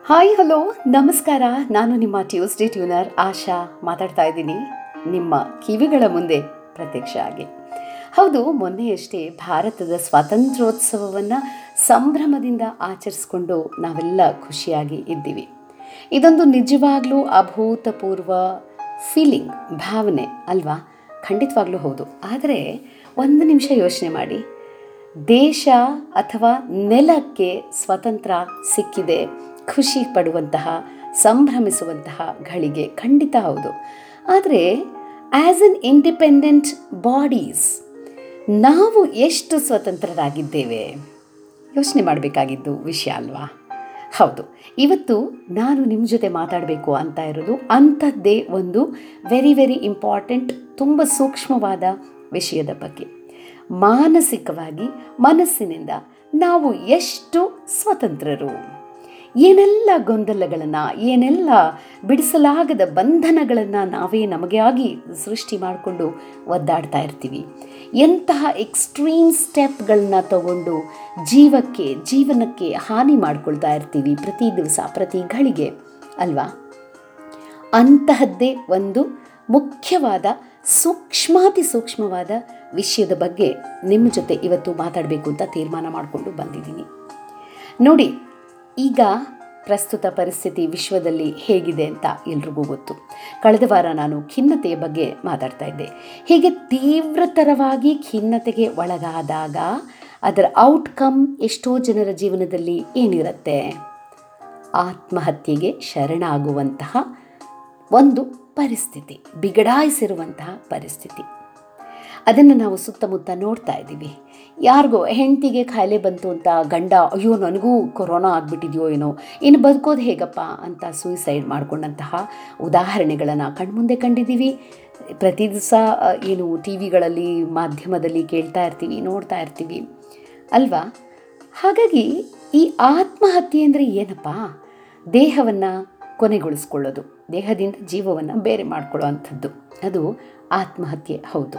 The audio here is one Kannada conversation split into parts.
ಹಾಯ್ ಹಲೋ ನಮಸ್ಕಾರ ನಾನು ನಿಮ್ಮ ಟ್ಯೂಸ್ಡೇ ಟ್ಯೂನರ್ ಆಶಾ ಮಾತಾಡ್ತಾ ಇದ್ದೀನಿ ನಿಮ್ಮ ಕಿವಿಗಳ ಮುಂದೆ ಪ್ರತ್ಯಕ್ಷ ಆಗಿ ಹೌದು ಮೊನ್ನೆಯಷ್ಟೇ ಭಾರತದ ಸ್ವಾತಂತ್ರ್ಯೋತ್ಸವವನ್ನು ಸಂಭ್ರಮದಿಂದ ಆಚರಿಸ್ಕೊಂಡು ನಾವೆಲ್ಲ ಖುಷಿಯಾಗಿ ಇದ್ದೀವಿ ಇದೊಂದು ನಿಜವಾಗ್ಲೂ ಅಭೂತಪೂರ್ವ ಫೀಲಿಂಗ್ ಭಾವನೆ ಅಲ್ವಾ ಖಂಡಿತವಾಗ್ಲೂ ಹೌದು ಆದರೆ ಒಂದು ನಿಮಿಷ ಯೋಚನೆ ಮಾಡಿ ದೇಶ ಅಥವಾ ನೆಲಕ್ಕೆ ಸ್ವತಂತ್ರ ಸಿಕ್ಕಿದೆ ಖುಷಿ ಪಡುವಂತಹ ಸಂಭ್ರಮಿಸುವಂತಹ ಘಳಿಗೆ ಖಂಡಿತ ಹೌದು ಆದರೆ ಆ್ಯಸ್ ಎನ್ ಇಂಡಿಪೆಂಡೆಂಟ್ ಬಾಡೀಸ್ ನಾವು ಎಷ್ಟು ಸ್ವತಂತ್ರರಾಗಿದ್ದೇವೆ ಯೋಚನೆ ಮಾಡಬೇಕಾಗಿದ್ದು ವಿಷಯ ಅಲ್ವಾ ಹೌದು ಇವತ್ತು ನಾನು ನಿಮ್ಮ ಜೊತೆ ಮಾತಾಡಬೇಕು ಅಂತ ಇರೋದು ಅಂಥದ್ದೇ ಒಂದು ವೆರಿ ವೆರಿ ಇಂಪಾರ್ಟೆಂಟ್ ತುಂಬ ಸೂಕ್ಷ್ಮವಾದ ವಿಷಯದ ಬಗ್ಗೆ ಮಾನಸಿಕವಾಗಿ ಮನಸ್ಸಿನಿಂದ ನಾವು ಎಷ್ಟು ಸ್ವತಂತ್ರರು ಏನೆಲ್ಲ ಗೊಂದಲಗಳನ್ನು ಏನೆಲ್ಲ ಬಿಡಿಸಲಾಗದ ಬಂಧನಗಳನ್ನು ನಾವೇ ನಮಗೆ ಆಗಿ ಸೃಷ್ಟಿ ಮಾಡಿಕೊಂಡು ಒದ್ದಾಡ್ತಾ ಇರ್ತೀವಿ ಎಂತಹ ಎಕ್ಸ್ಟ್ರೀಮ್ ಸ್ಟೆಪ್ಗಳನ್ನ ತಗೊಂಡು ಜೀವಕ್ಕೆ ಜೀವನಕ್ಕೆ ಹಾನಿ ಮಾಡ್ಕೊಳ್ತಾ ಇರ್ತೀವಿ ಪ್ರತಿ ದಿವಸ ಪ್ರತಿ ಘಳಿಗೆ ಅಲ್ವಾ ಅಂತಹದ್ದೇ ಒಂದು ಮುಖ್ಯವಾದ ಸೂಕ್ಷ್ಮಾತಿ ಸೂಕ್ಷ್ಮವಾದ ವಿಷಯದ ಬಗ್ಗೆ ನಿಮ್ಮ ಜೊತೆ ಇವತ್ತು ಮಾತಾಡಬೇಕು ಅಂತ ತೀರ್ಮಾನ ಮಾಡಿಕೊಂಡು ಬಂದಿದ್ದೀನಿ ನೋಡಿ ಈಗ ಪ್ರಸ್ತುತ ಪರಿಸ್ಥಿತಿ ವಿಶ್ವದಲ್ಲಿ ಹೇಗಿದೆ ಅಂತ ಎಲ್ರಿಗೂ ಗೊತ್ತು ಕಳೆದ ವಾರ ನಾನು ಖಿನ್ನತೆಯ ಬಗ್ಗೆ ಮಾತಾಡ್ತಾ ಇದ್ದೆ ಹೀಗೆ ತೀವ್ರತರವಾಗಿ ಖಿನ್ನತೆಗೆ ಒಳಗಾದಾಗ ಅದರ ಔಟ್ಕಮ್ ಎಷ್ಟೋ ಜನರ ಜೀವನದಲ್ಲಿ ಏನಿರುತ್ತೆ ಆತ್ಮಹತ್ಯೆಗೆ ಶರಣಾಗುವಂತಹ ಒಂದು ಪರಿಸ್ಥಿತಿ ಬಿಗಡಾಯಿಸಿರುವಂತಹ ಪರಿಸ್ಥಿತಿ ಅದನ್ನು ನಾವು ಸುತ್ತಮುತ್ತ ನೋಡ್ತಾ ಇದ್ದೀವಿ ಯಾರಿಗೋ ಹೆಂಡತಿಗೆ ಕಾಯಿಲೆ ಬಂತು ಅಂತ ಗಂಡ ಅಯ್ಯೋ ನನಗೂ ಕೊರೋನಾ ಆಗಿಬಿಟ್ಟಿದೆಯೋ ಏನೋ ಇನ್ನು ಬದುಕೋದು ಹೇಗಪ್ಪ ಅಂತ ಸೂಯಿಸೈಡ್ ಮಾಡಿಕೊಂಡಂತಹ ಉದಾಹರಣೆಗಳನ್ನು ಕಣ್ಮುಂದೆ ಕಂಡಿದ್ದೀವಿ ಪ್ರತಿ ದಿವಸ ಏನು ಟಿ ವಿಗಳಲ್ಲಿ ಮಾಧ್ಯಮದಲ್ಲಿ ಕೇಳ್ತಾ ಇರ್ತೀವಿ ನೋಡ್ತಾ ಇರ್ತೀವಿ ಅಲ್ವಾ ಹಾಗಾಗಿ ಈ ಆತ್ಮಹತ್ಯೆ ಅಂದರೆ ಏನಪ್ಪ ದೇಹವನ್ನು ಕೊನೆಗೊಳಿಸ್ಕೊಳ್ಳೋದು ದೇಹದಿಂದ ಜೀವವನ್ನು ಬೇರೆ ಮಾಡ್ಕೊಳ್ಳೋ ಅಂಥದ್ದು ಅದು ಆತ್ಮಹತ್ಯೆ ಹೌದು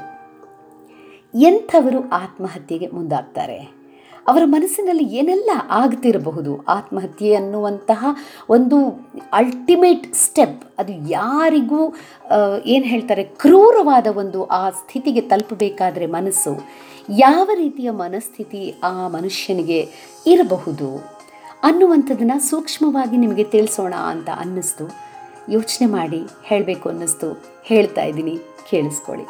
ಎಂಥವರು ಆತ್ಮಹತ್ಯೆಗೆ ಮುಂದಾಗ್ತಾರೆ ಅವರ ಮನಸ್ಸಿನಲ್ಲಿ ಏನೆಲ್ಲ ಆಗ್ತಿರಬಹುದು ಆತ್ಮಹತ್ಯೆ ಅನ್ನುವಂತಹ ಒಂದು ಅಲ್ಟಿಮೇಟ್ ಸ್ಟೆಪ್ ಅದು ಯಾರಿಗೂ ಏನು ಹೇಳ್ತಾರೆ ಕ್ರೂರವಾದ ಒಂದು ಆ ಸ್ಥಿತಿಗೆ ತಲುಪಬೇಕಾದ್ರೆ ಮನಸ್ಸು ಯಾವ ರೀತಿಯ ಮನಸ್ಥಿತಿ ಆ ಮನುಷ್ಯನಿಗೆ ಇರಬಹುದು ಅನ್ನುವಂಥದ್ದನ್ನು ಸೂಕ್ಷ್ಮವಾಗಿ ನಿಮಗೆ ತಿಳಿಸೋಣ ಅಂತ ಅನ್ನಿಸ್ತು ಯೋಚನೆ ಮಾಡಿ ಹೇಳಬೇಕು ಅನ್ನಿಸ್ತು ಹೇಳ್ತಾ ಇದ್ದೀನಿ ಕೇಳಿಸ್ಕೊಳ್ಳಿ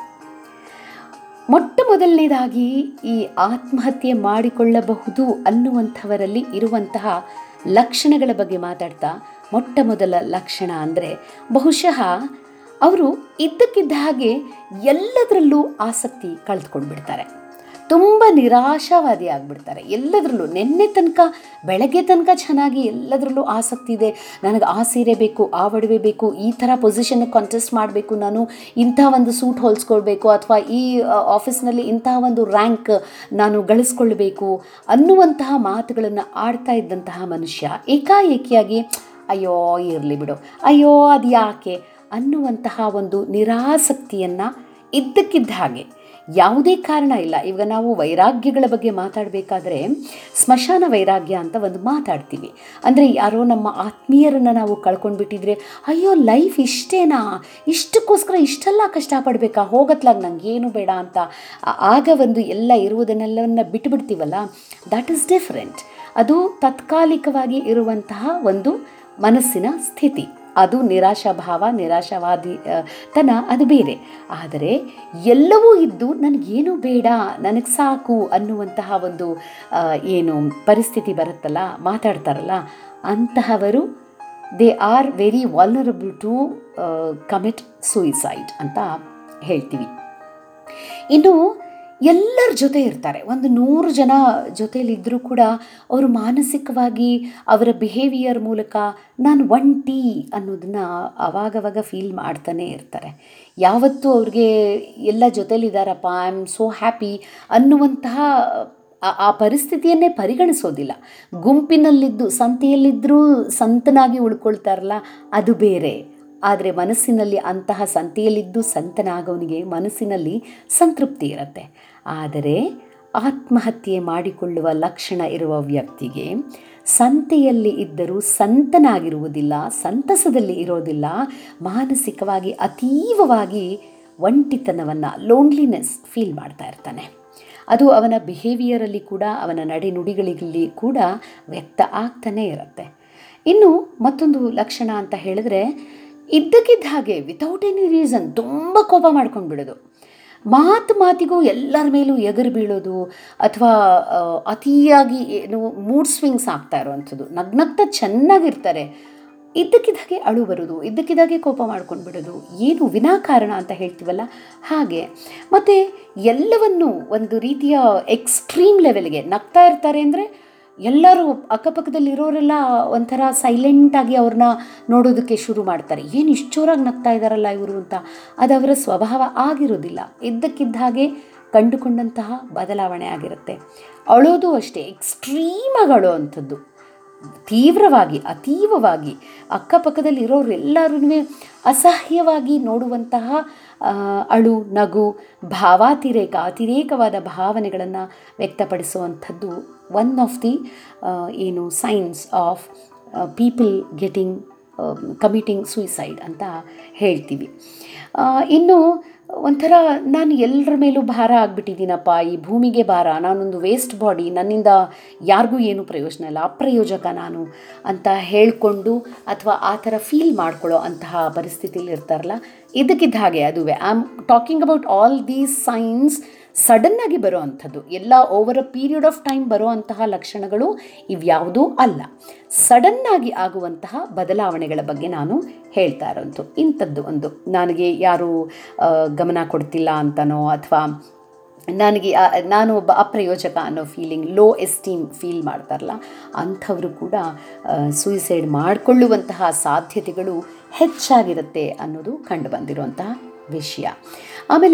ಮೊಟ್ಟ ಮೊದಲನೇದಾಗಿ ಈ ಆತ್ಮಹತ್ಯೆ ಮಾಡಿಕೊಳ್ಳಬಹುದು ಅನ್ನುವಂಥವರಲ್ಲಿ ಇರುವಂತಹ ಲಕ್ಷಣಗಳ ಬಗ್ಗೆ ಮಾತಾಡ್ತಾ ಮೊಟ್ಟ ಮೊದಲ ಲಕ್ಷಣ ಅಂದರೆ ಬಹುಶಃ ಅವರು ಇದ್ದಕ್ಕಿದ್ದ ಹಾಗೆ ಎಲ್ಲದರಲ್ಲೂ ಆಸಕ್ತಿ ಕಳೆದುಕೊಂಡು ಬಿಡ್ತಾರೆ ತುಂಬ ನಿರಾಶಾವಾದಿ ಆಗಿಬಿಡ್ತಾರೆ ಎಲ್ಲದರಲ್ಲೂ ನಿನ್ನೆ ತನಕ ಬೆಳಗ್ಗೆ ತನಕ ಚೆನ್ನಾಗಿ ಎಲ್ಲದರಲ್ಲೂ ಆಸಕ್ತಿ ಇದೆ ನನಗೆ ಆ ಸೀರೆ ಬೇಕು ಆ ಒಡವೆ ಬೇಕು ಈ ಥರ ಪೊಸಿಷನ್ಗೆ ಕಾಂಟೆಸ್ಟ್ ಮಾಡಬೇಕು ನಾನು ಇಂಥ ಒಂದು ಸೂಟ್ ಹೊಲಿಸ್ಕೊಳ್ಬೇಕು ಅಥವಾ ಈ ಆಫೀಸ್ನಲ್ಲಿ ಇಂತಹ ಒಂದು ರ್ಯಾಂಕ್ ನಾನು ಗಳಿಸ್ಕೊಳ್ಬೇಕು ಅನ್ನುವಂತಹ ಮಾತುಗಳನ್ನು ಆಡ್ತಾ ಇದ್ದಂತಹ ಮನುಷ್ಯ ಏಕಾಏಕಿಯಾಗಿ ಅಯ್ಯೋ ಇರಲಿ ಬಿಡು ಅಯ್ಯೋ ಅದು ಯಾಕೆ ಅನ್ನುವಂತಹ ಒಂದು ನಿರಾಸಕ್ತಿಯನ್ನು ಇದ್ದಕ್ಕಿದ್ದ ಹಾಗೆ ಯಾವುದೇ ಕಾರಣ ಇಲ್ಲ ಇವಾಗ ನಾವು ವೈರಾಗ್ಯಗಳ ಬಗ್ಗೆ ಮಾತಾಡಬೇಕಾದ್ರೆ ಸ್ಮಶಾನ ವೈರಾಗ್ಯ ಅಂತ ಒಂದು ಮಾತಾಡ್ತೀವಿ ಅಂದರೆ ಯಾರೋ ನಮ್ಮ ಆತ್ಮೀಯರನ್ನು ನಾವು ಕಳ್ಕೊಂಡ್ಬಿಟ್ಟಿದ್ರೆ ಅಯ್ಯೋ ಲೈಫ್ ಇಷ್ಟೇನಾ ಇಷ್ಟಕ್ಕೋಸ್ಕರ ಇಷ್ಟೆಲ್ಲ ಕಷ್ಟಪಡಬೇಕಾ ಹೋಗತ್ಲಾಗ ನಂಗೆ ಏನು ಬೇಡ ಅಂತ ಆಗ ಒಂದು ಎಲ್ಲ ಇರುವುದನ್ನೆಲ್ಲವನ್ನ ಬಿಟ್ಟುಬಿಡ್ತೀವಲ್ಲ ದಟ್ ಈಸ್ ಡಿಫ್ರೆಂಟ್ ಅದು ತಾತ್ಕಾಲಿಕವಾಗಿ ಇರುವಂತಹ ಒಂದು ಮನಸ್ಸಿನ ಸ್ಥಿತಿ ಅದು ನಿರಾಶಾಭಾವ ನಿರಾಶಾವಾದಿ ತನ ಅದು ಬೇರೆ ಆದರೆ ಎಲ್ಲವೂ ಇದ್ದು ನನಗೇನು ಬೇಡ ನನಗೆ ಸಾಕು ಅನ್ನುವಂತಹ ಒಂದು ಏನು ಪರಿಸ್ಥಿತಿ ಬರುತ್ತಲ್ಲ ಮಾತಾಡ್ತಾರಲ್ಲ ಅಂತಹವರು they are very vulnerable to commit suicide ಅಂತ ಹೇಳ್ತೀವಿ ಇನ್ನು ಎಲ್ಲರ ಜೊತೆ ಇರ್ತಾರೆ ಒಂದು ನೂರು ಜನ ಜೊತೆಯಲ್ಲಿದ್ದರೂ ಕೂಡ ಅವರು ಮಾನಸಿಕವಾಗಿ ಅವರ ಬಿಹೇವಿಯರ್ ಮೂಲಕ ನಾನು ಒಂಟಿ ಅನ್ನೋದನ್ನು ಅವಾಗವಾಗ ಫೀಲ್ ಮಾಡ್ತಾನೆ ಇರ್ತಾರೆ ಯಾವತ್ತೂ ಅವ್ರಿಗೆ ಎಲ್ಲ ಜೊತೆಲಿದ್ದಾರಪ್ಪ ಐ ಆಮ್ ಸೋ ಹ್ಯಾಪಿ ಅನ್ನುವಂತಹ ಆ ಪರಿಸ್ಥಿತಿಯನ್ನೇ ಪರಿಗಣಿಸೋದಿಲ್ಲ ಗುಂಪಿನಲ್ಲಿದ್ದು ಸಂತೆಯಲ್ಲಿದ್ದರೂ ಸಂತನಾಗಿ ಉಳ್ಕೊಳ್ತಾರಲ್ಲ ಅದು ಬೇರೆ ಆದರೆ ಮನಸ್ಸಿನಲ್ಲಿ ಅಂತಹ ಸಂತೆಯಲ್ಲಿದ್ದು ಸಂತನಾಗೋನಿಗೆ ಮನಸ್ಸಿನಲ್ಲಿ ಸಂತೃಪ್ತಿ ಇರುತ್ತೆ ಆದರೆ ಆತ್ಮಹತ್ಯೆ ಮಾಡಿಕೊಳ್ಳುವ ಲಕ್ಷಣ ಇರುವ ವ್ಯಕ್ತಿಗೆ ಸಂತೆಯಲ್ಲಿ ಇದ್ದರೂ ಸಂತನಾಗಿರುವುದಿಲ್ಲ ಸಂತಸದಲ್ಲಿ ಇರೋದಿಲ್ಲ ಮಾನಸಿಕವಾಗಿ ಅತೀವವಾಗಿ ಒಂಟಿತನವನ್ನು ಲೋನ್ಲಿನೆಸ್ ಫೀಲ್ ಮಾಡ್ತಾ ಇರ್ತಾನೆ ಅದು ಅವನ ಬಿಹೇವಿಯರಲ್ಲಿ ಕೂಡ ಅವನ ನಡೆನುಡಿಗಳಲ್ಲಿ ಕೂಡ ವ್ಯಕ್ತ ಆಗ್ತಾನೇ ಇರುತ್ತೆ ಇನ್ನು ಮತ್ತೊಂದು ಲಕ್ಷಣ ಅಂತ ಹೇಳಿದ್ರೆ ಇದ್ದಕ್ಕಿದ್ದ ಹಾಗೆ ವಿತೌಟ್ ಎನಿ ರೀಸನ್ ತುಂಬ ಕೋಪ ಮಾಡ್ಕೊಂಡು ಬಿಡೋದು ಮಾತು ಮಾತಿಗೂ ಎಲ್ಲರ ಮೇಲೂ ಎಗರು ಬೀಳೋದು ಅಥವಾ ಅತಿಯಾಗಿ ಏನು ಮೂಡ್ ಸ್ವಿಂಗ್ಸ್ ಆಗ್ತಾ ಇರೋವಂಥದ್ದು ನಗ್ನಗ್ತಾ ಚೆನ್ನಾಗಿರ್ತಾರೆ ಇದ್ದಕ್ಕಿದ್ದಾಗೆ ಅಳು ಬರೋದು ಇದ್ದಕ್ಕಿದ್ದಾಗೆ ಕೋಪ ಮಾಡ್ಕೊಂಡು ಬಿಡೋದು ಏನು ವಿನಾಕಾರಣ ಅಂತ ಹೇಳ್ತೀವಲ್ಲ ಹಾಗೆ ಮತ್ತು ಎಲ್ಲವನ್ನು ಒಂದು ರೀತಿಯ ಎಕ್ಸ್ಟ್ರೀಮ್ ಲೆವೆಲ್ಗೆ ನಗ್ತಾ ಇರ್ತಾರೆ ಅಂದರೆ ಎಲ್ಲರೂ ಅಕ್ಕಪಕ್ಕದಲ್ಲಿರೋರೆಲ್ಲ ಒಂಥರ ಸೈಲೆಂಟಾಗಿ ಅವ್ರನ್ನ ನೋಡೋದಕ್ಕೆ ಶುರು ಮಾಡ್ತಾರೆ ಏನು ಇಷ್ಟು ಜೋರಾಗಿ ನಗ್ತಾ ಇದ್ದಾರಲ್ಲ ಇವರು ಅಂತ ಅದು ಅವರ ಸ್ವಭಾವ ಆಗಿರೋದಿಲ್ಲ ಇದ್ದಕ್ಕಿದ್ದ ಹಾಗೆ ಕಂಡುಕೊಂಡಂತಹ ಬದಲಾವಣೆ ಆಗಿರುತ್ತೆ ಅಳೋದು ಅಷ್ಟೇ ಎಕ್ಸ್ಟ್ರೀಮಾಗಿ ಅಳೋ ಅಂಥದ್ದು ತೀವ್ರವಾಗಿ ಅತೀವವಾಗಿ ಅಕ್ಕಪಕ್ಕದಲ್ಲಿ ಇರೋರೆಲ್ಲರೂ ಅಸಹ್ಯವಾಗಿ ನೋಡುವಂತಹ ಅಳು ನಗು ಭಾವಾತಿರೇಕ ಅತಿರೇಕವಾದ ಭಾವನೆಗಳನ್ನು ವ್ಯಕ್ತಪಡಿಸುವಂಥದ್ದು ಒನ್ ಆಫ್ ದಿ ಏನು signs of people getting committing suicide ಅಂತ ಹೇಳ್ತೀವಿ ಇನ್ನು ಒಂಥರ ನಾನು ಎಲ್ಲರ ಮೇಲೂ ಭಾರ ಆಗಿಬಿಟ್ಟಿದ್ದೀನಪ್ಪ ಈ ಭೂಮಿಗೆ ಭಾರ ನಾನೊಂದು ವೇಸ್ಟ್ ಬಾಡಿ ನನ್ನಿಂದ ಯಾರಿಗೂ ಏನು ಪ್ರಯೋಜನ ಇಲ್ಲ ಅಪ್ರಯೋಜಕ ನಾನು ಅಂತ ಹೇಳಿಕೊಂಡು ಅಥವಾ ಆ ಥರ ಫೀಲ್ ಮಾಡ್ಕೊಳ್ಳೋ ಅಂತಹ ಪರಿಸ್ಥಿತಿಲಿ ಇರ್ತಾರಲ್ಲ ಇದಕ್ಕಿದ್ದ ಹಾಗೆ ಅದುವೇ I am talking about all these signs ಸಡನ್ನಾಗಿ ಬರೋ ಅಂಥದ್ದು ಎಲ್ಲ over a period of time ಬರೋ ಅಂತಹ ಲಕ್ಷಣಗಳು ಇವ್ಯಾವುದೂ ಅಲ್ಲ ಸಡನ್ನಾಗಿ ಆಗುವಂತಹ ಬದಲಾವಣೆಗಳ ಬಗ್ಗೆ ನಾನು ಹೇಳ್ತಾ ಇರೋಂಥದ್ದು ಇಂಥದ್ದು ಒಂದು ನನಗೆ ಯಾರು ಗಮನ ಕೊಡ್ತಿಲ್ಲ ಅಂತನೋ ಅಥವಾ ನನಗೆ ನಾನು ಒಬ್ಬ ಅಪ್ರಯೋಜಕ ಅನ್ನೋ ಫೀಲಿಂಗ್ ಲೋ ಎಸ್ಟೀಮ್ ಫೀಲ್ ಮಾಡ್ತಾರಲ್ಲ ಅಂಥವರು ಕೂಡ ಸೂಯಿಸೈಡ್ ಮಾಡಿಕೊಳ್ಳುವಂತಹ ಸಾಧ್ಯತೆಗಳು ಹೆಚ್ಚಾಗಿರುತ್ತೆ ಅನ್ನೋದು ಕಂಡು ಬಂದಿರುವಂತಹ ವಿಷಯ ಆಮೇಲೆ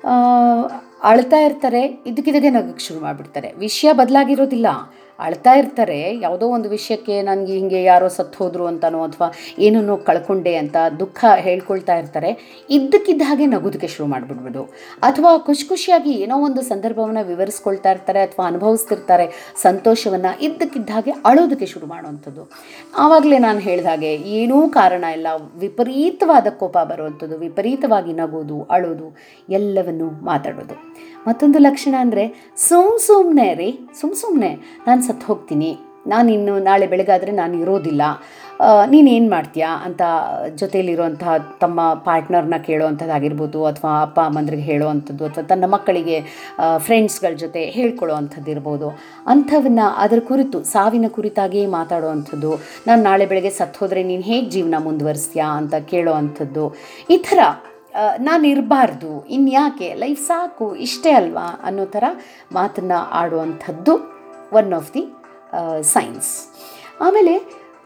ಅಳ್ತಾ ಇರ್ತಾರೆ ಇದಕ್ಕಿದ್ದಾಗೆ ನಗಕ್ಕೆ ಶುರು ಮಾಡಿಬಿಡ್ತಾರೆ ವಿಷಯ ಬದಲಾಗಿರೋದಿಲ್ಲ ಅಳ್ತಾ ಇರ್ತಾರೆ ಯಾವುದೋ ಒಂದು ವಿಷಯಕ್ಕೆ ನನಗೆ ಹಿಂಗೆ ಯಾರೋ ಸತ್ತು ಹೋದರು ಅಂತನೋ ಅಥವಾ ಏನನ್ನೋ ಕಳ್ಕೊಂಡೆ ಅಂತ ದುಃಖ ಹೇಳ್ಕೊಳ್ತಾ ಇರ್ತಾರೆ ಇದ್ದಕ್ಕಿದ್ದ ಹಾಗೆ ನಗೋದಕ್ಕೆ ಶುರು ಮಾಡಿಬಿಡ್ಬೋದು ಅಥವಾ ಖುಷಿ ಖುಷಿಯಾಗಿ ಏನೋ ಒಂದು ಸಂದರ್ಭವನ್ನು ವಿವರಿಸ್ಕೊಳ್ತಾ ಇರ್ತಾರೆ ಅಥವಾ ಅನುಭವಿಸ್ತಿರ್ತಾರೆ ಸಂತೋಷವನ್ನು ಇದ್ದಕ್ಕಿದ್ದ ಹಾಗೆ ಅಳೋದಕ್ಕೆ ಶುರು ಮಾಡುವಂಥದ್ದು ಆವಾಗಲೇ ನಾನು ಹೇಳಿದ ಹಾಗೆ ಏನೂ ಕಾರಣ ಇಲ್ಲ ವಿಪರೀತವಾದ ಕೋಪ ಬರುವಂಥದ್ದು ವಿಪರೀತವಾಗಿ ನಗೋದು ಅಳೋದು ಎಲ್ಲವನ್ನು ಮಾತಾಡೋದು ಮತ್ತೊಂದು ಲಕ್ಷಣ ಅಂದರೆ ಸುಮ್ ಸುಮ್ಮನೆ ರೀ ಸುಮ್ಮ ಸುಮ್ಮನೆ ನಾನು ಸತ್ತು ಹೋಗ್ತೀನಿ ನಾನು ಇನ್ನು ನಾಳೆ ಬೆಳಗಾದರೆ ನಾನು ಇರೋದಿಲ್ಲ ನೀನೇನು ಮಾಡ್ತೀಯಾ ಅಂತ ಜೊತೆಯಲ್ಲಿರುವಂತಹ ತಮ್ಮ ಪಾರ್ಟ್ನರ್ನ ಕೇಳೋವಂಥದ್ದಾಗಿರ್ಬೋದು ಅಥವಾ ಅಪ್ಪ ಅಮ್ಮಂದ್ರಿಗೆ ಹೇಳೋ ಅಂಥದ್ದು ಅಥವಾ ತನ್ನ ಮಕ್ಕಳಿಗೆ ಫ್ರೆಂಡ್ಸ್ಗಳ ಜೊತೆ ಹೇಳ್ಕೊಳ್ಳೋ ಅಂಥದ್ದು ಇರ್ಬೋದು ಅಂಥವನ್ನ ಅದರ ಕುರಿತು ಸಾವಿನ ಕುರಿತಾಗಿಯೇ ಮಾತಾಡೋ ಅಂಥದ್ದು ನಾನು ನಾಳೆ ಬೆಳಗ್ಗೆ ಸತ್ತು ಹೋದರೆ ನೀನು ಹೇಗೆ ಜೀವನ ಮುಂದುವರಿಸ್ತೀಯಾ ಅಂತ ಕೇಳೋ ಅಂಥದ್ದು ಈ ಥರ ನಾನು ಇರಬಾರ್ದು ಇನ್ಯಾಕೆ ಲೈಫ್ ಸಾಕು ಇಷ್ಟೇ ಅಲ್ವಾ ಅನ್ನೋ ಥರ ಮಾತನ್ನು ಆಡುವಂಥದ್ದು ಒನ್ ಆಫ್ ದಿ ಸೈನ್ಸ್ ಆಮೇಲೆ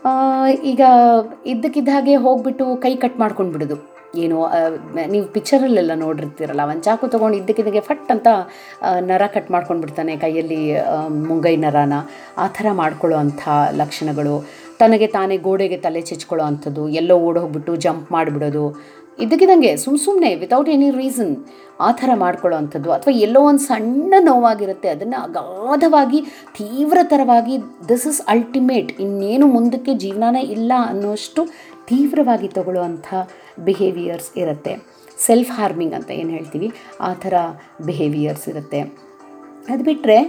ಈಗ ಇದ್ದಕ್ಕಿದ್ದ ಹಾಗೆ ಹೋಗ್ಬಿಟ್ಟು ಕೈ ಕಟ್ ಮಾಡ್ಕೊಂಡು ಬಿಡೋದು ಏನು ನೀವು ಪಿಕ್ಚರಲ್ಲೆಲ್ಲ ನೋಡಿರ್ತೀರಲ್ಲ ಒಂದು ಚಾಕು ತೊಗೊಂಡು ಇದ್ದಕ್ಕಿದ್ದಾಗೆ ಫಟ್ ಅಂತ ನರ ಕಟ್ ಮಾಡ್ಕೊಂಡು ಬಿಡ್ತಾನೆ ಕೈಯಲ್ಲಿ ಮುಂಗೈ ನರನ ಆ ಥರ ಮಾಡ್ಕೊಳ್ಳೋ ಅಂಥ ಲಕ್ಷಣಗಳು ತನಗೆ ತಾನೇ ಗೋಡೆಗೆ ತಲೆ ಚೆಚ್ಕೊಳ್ಳೋ ಅಂಥದ್ದು ಎಲ್ಲೋ ಓಡೋಗ್ಬಿಟ್ಟು ಜಂಪ್ ಮಾಡಿಬಿಡೋದು ಇದ್ದಕ್ಕಿದ್ದಂಗೆ ಸುಮ್ಮ ಸುಮ್ಮನೆ ವಿತೌಟ್ ಎನಿ ರೀಸನ್ ಆ ಥರ ಮಾಡ್ಕೊಳ್ಳೋ ಅಂಥದ್ದು ಅಥವಾ ಎಲ್ಲೋ ಒಂದು ಸಣ್ಣ ನೋವಾಗಿರುತ್ತೆ ಅದನ್ನು ಅಗಾಧವಾಗಿ ತೀವ್ರತರವಾಗಿ ದಿಸ್ ಇಸ್ ಅಲ್ಟಿಮೇಟ್ ಇನ್ನೇನು ಮುಂದಕ್ಕೆ ಜೀವನನೇ ಇಲ್ಲ ಅನ್ನೋಷ್ಟು ತೀವ್ರವಾಗಿ ತಗೊಳ್ಳುವಂಥ ಬಿಹೇವಿಯರ್ಸ್ ಇರುತ್ತೆ ಸೆಲ್ಫ್ ಹಾರ್ಮಿಂಗ್ ಅಂತ ಏನು ಹೇಳ್ತೀವಿ ಆ ಥರ ಬಿಹೇವಿಯರ್ಸ್ ಇರುತ್ತೆ ಅದು ಬಿಟ್ಟರೆ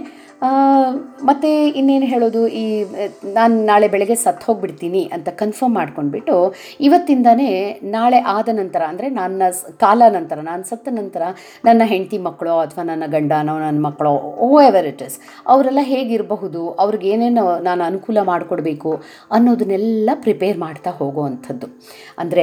ಮತ್ತು ಇನ್ನೇನು ಹೇಳೋದು ಈ ನಾನು ನಾಳೆ ಬೆಳಗ್ಗೆ ಸತ್ತು ಹೋಗ್ಬಿಡ್ತೀನಿ ಅಂತ ಕನ್ಫರ್ಮ್ ಮಾಡ್ಕೊಂಡ್ಬಿಟ್ಟು ಇವತ್ತಿಂದನೇ ನಾಳೆ ಆದ ನಂತರ ಅಂದರೆ ನನ್ನ ಕಾಲ ನಂತರ ನಾನು ಸತ್ತ ನಂತರ ನನ್ನ ಹೆಂಡತಿ ಮಕ್ಕಳು ಅಥವಾ ನನ್ನ ಗಂಡನೋ ನನ್ನ ಮಕ್ಕಳು ಓ ಎವರ್ ಇಟ್ ಇಸ್ ಅವರೆಲ್ಲ ಹೇಗಿರಬಹುದು ಅವ್ರಿಗೆ ಏನೇನು ನಾನು ಅನುಕೂಲ ಮಾಡಿಕೊಡ್ಬೇಕು ಅನ್ನೋದನ್ನೆಲ್ಲ ಪ್ರಿಪೇರ್ ಮಾಡ್ತಾ ಹೋಗುವಂಥದ್ದು ಅಂದರೆ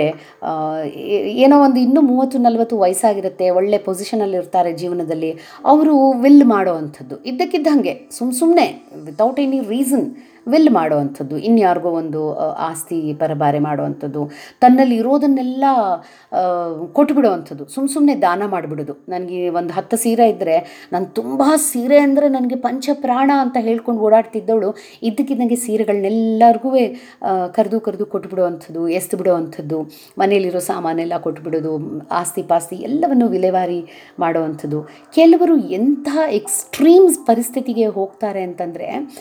ಏನೋ ಒಂದು ಇನ್ನೂ ಮೂವತ್ತು ನಲವತ್ತು ವಯಸ್ಸಾಗಿರುತ್ತೆ ಒಳ್ಳೆ ಪೊಸಿಷನಲ್ಲಿ ಇರ್ತಾರೆ ಜೀವನದಲ್ಲಿ ಅವರು ವಿಲ್ ಮಾಡೋ ಅಂಥದ್ದು ಇದ್ದಕ್ಕಿದ್ದಂಗೆ ಸುಮ್ಮ ಸುಮ್ಮನೆ ವಿತೌಟ್ ಎನಿ ರೀಸನ್ ವಿಲ್ ಮಾಡೋ ಅಂಥದ್ದು ಇನ್ಯಾರಿಗೋ ಒಂದು ಆಸ್ತಿ ಪರಬಾರೆ ಮಾಡುವಂಥದ್ದು ತನ್ನಲ್ಲಿ ಇರೋದನ್ನೆಲ್ಲ ಕೊಟ್ಬಿಡೋ ಅಂಥದ್ದು ಸುಮ್ಮ ಸುಮ್ಮನೆ ದಾನ ಮಾಡಿಬಿಡೋದು ನನಗೆ ಒಂದು ಹತ್ತು ಸೀರೆ ಇದ್ದರೆ ನಾನು ತುಂಬ ಸೀರೆ ಅಂದರೆ ನನಗೆ ಪಂಚ ಪ್ರಾಣ ಅಂತ ಹೇಳ್ಕೊಂಡು ಓಡಾಡ್ತಿದ್ದವಳು ಇದ್ದಕ್ಕಿದ್ದಂಗೆ ಸೀರೆಗಳನ್ನೆಲ್ಲರಿಗೂ ಕರೆದು ಕರೆದು ಕೊಟ್ಬಿಡೋ ಅಂಥದ್ದು ಎಸ್ದು ಬಿಡೋ ಅಂಥದ್ದು ಮನೇಲಿರೋ ಸಾಮಾನೆಲ್ಲ ಕೊಟ್ಬಿಡೋದು ಆಸ್ತಿ ಪಾಸ್ತಿ ಎಲ್ಲವನ್ನು ವಿಲೇವಾರಿ ಮಾಡೋ ಅಂಥದ್ದು ಕೆಲವರು ಎಂಥ ಎಕ್ಸ್ಟ್ರೀಮ್ಸ್ ಪರಿಸ್ಥಿತಿಗೆ ಹೋಗ್ತಾರೆ ಅಂತಂದರೆ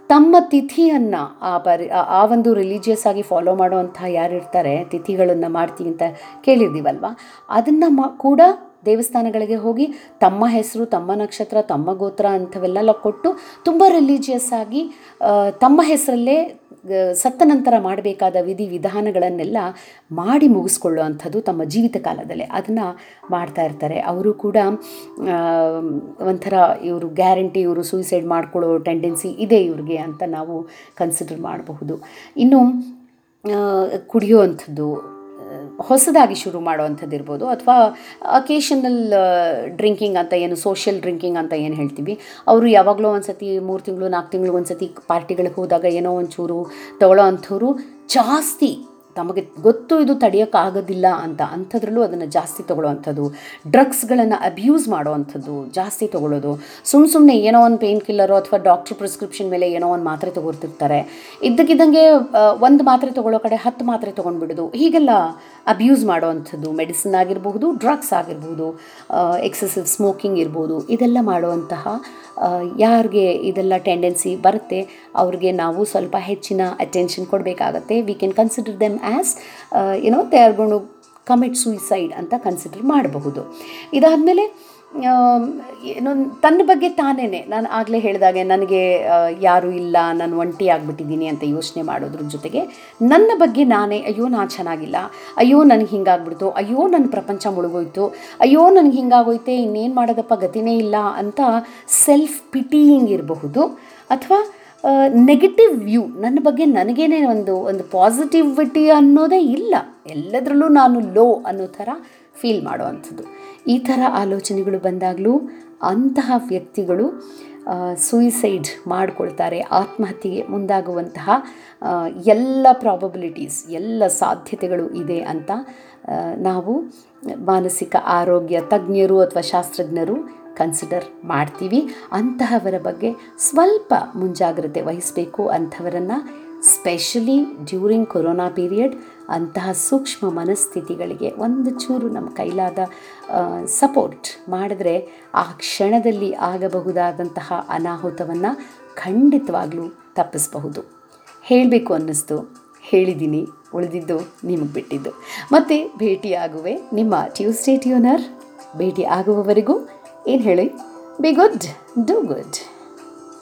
ತಮ್ಮ ತಿಥಿಯನ್ನು ಆ ಪರಿ ಆ- ಆ ಒಂದು ರಿಲಿಜಿಯಸ್ ಆಗಿ ಫಾಲೋ ಮಾಡುವಂಥ ಯಾರು ಇರ್ತಾರೆ ತಿಥಿಗಳನ್ನು ಮಾಡ್ತೀವಿ ಅಂತ ಕೇಳಿದ್ದೀವಲ್ವ ಅದನ್ನು ಮಾ ಕೂಡ ದೇವಸ್ಥಾನಗಳಿಗೆ ಹೋಗಿ ತಮ್ಮ ಹೆಸರು ತಮ್ಮ ನಕ್ಷತ್ರ ತಮ್ಮ ಗೋತ್ರ ಅಂಥವೆಲ್ಲ ಕೊಟ್ಟು ತುಂಬ ರಿಲಿಜಿಯಸ್ ಆಗಿ ಆ, ತಮ್ಮ ಹೆಸರಲ್ಲೇ ಆ, ಸತ್ತ ನಂತರ ಮಾಡಬೇಕಾದ ವಿಧಿ ವಿಧಾನಗಳನ್ನೆಲ್ಲ ಮಾಡಿ ಮುಗಿಸ್ಕೊಳ್ಳುವಂಥದ್ದು ತಮ್ಮ ಜೀವಿತ ಕಾಲದಲ್ಲೇ ಅದನ್ನು ಮಾಡ್ತಾ ಇರ್ತಾರೆ ಅವರು ಕೂಡ ಆ, ಒಂಥರ ಇವರು ಗ್ಯಾರಂಟಿ ಇವರು ಸೂಸೈಡ್ ಮಾಡ್ಕೊಳ್ಳೋ ಟೆಂಡೆನ್ಸಿ ಇದೆ ಇವ್ರಿಗೆ ಅಂತ ನಾವು ಕನ್ಸಿಡರ್ ಮಾಡಬಹುದು ಇನ್ನು ಆ, ಕುಡಿಯುವಂಥದ್ದು ಹೊಸದಾಗಿ ಶುರು ಮಾಡುವಂಥದ್ದು ಇರ್ಬೋದು ಅಥವಾ ಅಕೇಶನಲ್ ಡ್ರಿಂಕಿಂಗ್ ಅಂತ ಏನು ಸೋಷಿಯಲ್ ಡ್ರಿಂಕಿಂಗ್ ಅಂತ ಏನು ಹೇಳ್ತೀವಿ ಅವರು ಯಾವಾಗಲೂ ಒಂದು ಸತಿ ಮೂರು ತಿಂಗಳು ನಾಲ್ಕು ತಿಂಗಳು ಒಂದು ಸತಿ ಪಾರ್ಟಿಗಳಿಗೆ ಹೋದಾಗ ಏನೋ ಒಂಚೂರು ತಗೊಳ್ಳೋ ಅಂಥವ್ರು ಜಾಸ್ತಿ ತಮಗೆ ಗೊತ್ತು ಇದು ತಡೆಯೋಕ್ಕಾಗೋದಿಲ್ಲ ಅಂತ ಅಂಥದ್ರಲ್ಲೂ ಅದನ್ನು ಜಾಸ್ತಿ ತೊಗೊಳ್ಳೋವಂಥದ್ದು ಡ್ರಗ್ಸ್ಗಳನ್ನು ಅಬ್ಯೂಸ್ ಮಾಡೋವಂಥದ್ದು ಜಾಸ್ತಿ ತೊಗೊಳ್ಳೋದು ಸುಮ್ಮ ಸುಮ್ಮನೆ ಏನೋ ಒಂದು ಪೇನ್ ಕಿಲ್ಲರು ಅಥವಾ ಡಾಕ್ಟ್ರ್ ಪ್ರಿಸ್ಕ್ರಿಪ್ಷನ್ ಮೇಲೆ ಏನೋ ಒಂದು ಮಾತ್ರೆ ತೊಗೊಳ್ತಿರ್ತಾರೆ ಇದ್ದಕ್ಕಿದ್ದಂಗೆ ಒಂದು ಮಾತ್ರೆ ತೊಗೊಳ್ಳೋ ಕಡೆ ಹತ್ತು ಮಾತ್ರೆ ತೊಗೊಂಡ್ಬಿಡೋದು ಹೀಗೆಲ್ಲ ಅಬ್ಯೂಸ್ ಮಾಡೋವಂಥದ್ದು ಮೆಡಿಸಿನ್ ಆಗಿರಬಹುದು ಡ್ರಗ್ಸ್ ಆಗಿರ್ಬೋದು ಎಕ್ಸೆಸಿವ್ ಸ್ಮೋಕಿಂಗ್ ಇರ್ಬೋದು ಇದೆಲ್ಲ ಮಾಡುವಂತಹ ಆ, ಯಾರಿಗೆ ಇದೆಲ್ಲ ಟೆಂಡೆನ್ಸಿ ಬರುತ್ತೆ ಅವ್ರಿಗೆ ನಾವು ಸ್ವಲ್ಪ ಹೆಚ್ಚಿನ ಅಟೆನ್ಷನ್ ಕೊಡಬೇಕಾಗತ್ತೆ we can consider them as ಏನೋ they are gonna commit suicide ಅಂತ ಕನ್ಸಿಡರ್ ಮಾಡಬಹುದು ಇದಾದಮೇಲೆ ಏನು ತನ್ನ ಬಗ್ಗೆ ತಾನೇ ನಾನು ಆಗಲೇ ಹೇಳಿದಾಗೆ ನನಗೆ ಆ, ಯಾರೂ ಇಲ್ಲ ನಾನು ಒಂಟಿ ಆಗಿಬಿಟ್ಟಿದ್ದೀನಿ ಅಂತ ಯೋಚನೆ ಮಾಡೋದ್ರ ಜೊತೆಗೆ ನನ್ನ ಬಗ್ಗೆ ನಾನೇ ಅಯ್ಯೋ ನಾನು ಚೆನ್ನಾಗಿಲ್ಲ ಅಯ್ಯೋ ನನಗೆ ಹಿಂಗಾಗ್ಬಿಡ್ತು ಅಯ್ಯೋ ನನ್ನ ಪ್ರಪಂಚ ಮುಳುಗೋಯ್ತು ಅಯ್ಯೋ ನನಗೆ ಹಿಂಗಾಗೋಯ್ತೆ ಇನ್ನೇನು ಮಾಡೋದಪ್ಪ ಗತಿನೇ ಇಲ್ಲ ಅಂತ ಸೆಲ್ಫ್ ಪಿಟಿಯಿಂಗ್ ಇರಬಹುದು ಅಥವಾ ನೆಗೆಟಿವ್ ವ್ಯೂ ನನ್ನ ಬಗ್ಗೆ ನನಗೇನೆ ಒಂದು ಒಂದು ಪಾಸಿಟಿವಿಟಿ ಅನ್ನೋದೇ ಇಲ್ಲ ಎಲ್ಲದರಲ್ಲೂ ನಾನು ಲೋ ಅನ್ನೋ ಥರ ಫೀಲ್ ಮಾಡುವಂಥದ್ದು ಈ ಥರ ಆಲೋಚನೆಗಳು ಬಂದಾಗಲೂ ಅಂತಹ ವ್ಯಕ್ತಿಗಳು ಸೂಯಿಸೈಡ್ ಮಾಡಿಕೊಳ್ತಾರೆ ಆತ್ಮಹತ್ಯೆಗೆ ಮುಂದಾಗುವಂತಹ ಆ, ಎಲ್ಲ ಪ್ರಾಬಬಿಲಿಟೀಸ್ ಎಲ್ಲ ಸಾಧ್ಯತೆಗಳು ಇದೆ ಅಂತ ಆ, ನಾವು ಮಾನಸಿಕ ಆರೋಗ್ಯ ತಜ್ಞರು ಅಥವಾ ಶಾಸ್ತ್ರಜ್ಞರು ಕನ್ಸಿಡರ್ ಮಾಡ್ತೀವಿ ಅಂತಹವರ ಬಗ್ಗೆ ಸ್ವಲ್ಪ ಮುಂಜಾಗ್ರತೆ ವಹಿಸಬೇಕು ಅಂಥವರನ್ನು ಸ್ಪೆಷಲಿ ಡ್ಯೂರಿಂಗ್ ಕೊರೋನಾ ಪೀರಿಯಡ್ ಅಂತಹ ಸೂಕ್ಷ್ಮ ಮನಸ್ಥಿತಿಗಳಿಗೆ ಒಂದು ಚೂರು ನಮ್ಮ ಕೈಲಾದ ಸಪೋರ್ಟ್ ಮಾಡಿದ್ರೆ ಆ ಕ್ಷಣದಲ್ಲಿ ಆಗಬಹುದಾದಂತಹ ಅನಾಹುತವನ್ನು ಖಂಡಿತವಾಗ್ಲೂ ತಪ್ಪಿಸಬಹುದು ಹೇಳಬೇಕು ಅನ್ನಿಸ್ತು ಹೇಳಿದ್ದೀನಿ ಉಳಿದಿದ್ದು ನಿಮಗೆ ಬಿಟ್ಟಿದ್ದು ಮತ್ತೆ ಭೇಟಿಯಾಗುವೆ ನಿಮ್ಮ ಟ್ಯೂಸ್ಡೇ ಟ್ಯೂನರ್ ಭೇಟಿ ಆಗುವವರೆಗೂ ಏನು ಹೇಳಿ ಬಿ ಗುಡ್ ಡೂ ಗುಡ್